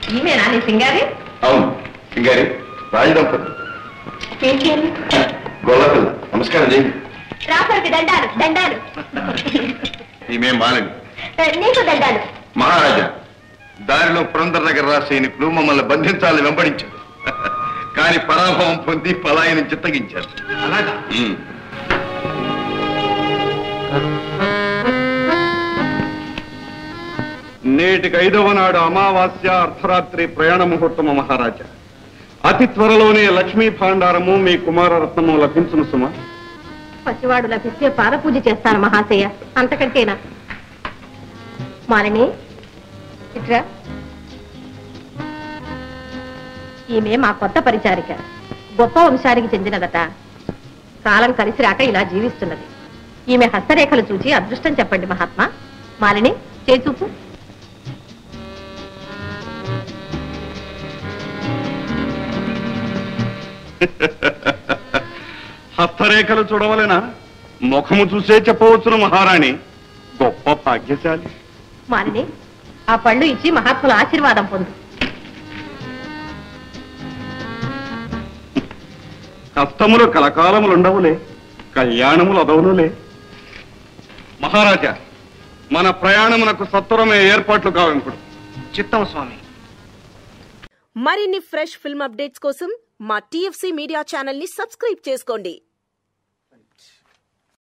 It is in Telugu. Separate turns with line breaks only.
ఈమెనా నీ సింగారి
అవును సింగారి రాజదంపతి
ఏం చేయాలి
గొల్లపిల్ల నమస్కారం చేయండి
రాసరికి దండాలు దండాలు
ఈమె మాలని
నీకు దండాలు
మహారాజా దారిలో పురందర్ నగర్ రా సైనికులు మమ్మల్ని బంధించాలని వెంబడించారు కానీ పరాభవం పొంది పలాయనం చిత్తగించారు ఉమ్.
నేటికి ఐదవ నాడు అమావాస్య అర్ధరాత్రి ప్రయాణ ముహూర్తము మహారాజా అతి త్వరలోనే లక్ష్మీ భాండారము మీ కుమారరత్నము లభించును సుమా
పసివాడు లభిస్తే పాదపూజ చేస్తాను మహాశయ అంతకంటేనా మాలిని ఇట్రా ఈమె మా కొత్త పరిచారిక గొప్ప వంశానికి చెందినదట కాలం కలిసి రాక ఇలా జీవిస్తున్నది ఈమె హస్తరేఖలు చూచి అదృష్టం చెప్పండి మహాత్మా మాలిని చేచూపు
హస్తరేఖలు చూడవలెనా ముఖము చూసే చెప్పవచ్చును మహారాణి గొప్ప భాగ్యశాలి
మాలిని ఆ పళ్ళు ఇచ్చి మహాత్ముల ఆశీర్వాదం పొందు
కష్టములు కలకాలములుండవులే కళ్యాణములు అదవునులే మహారాజా మన ప్రయాణమునకు సత్వరమే ఏర్పాట్లు కావింపుడు
చిత్తం స్వామి
మరిన్ని ఫ్రెష్ ఫిల్మ్ అప్డేట్స్ కోసం మా టీఎఫ్సీ మీడియా ఛానల్ ని సబ్స్క్రైబ్ చేసుకోండి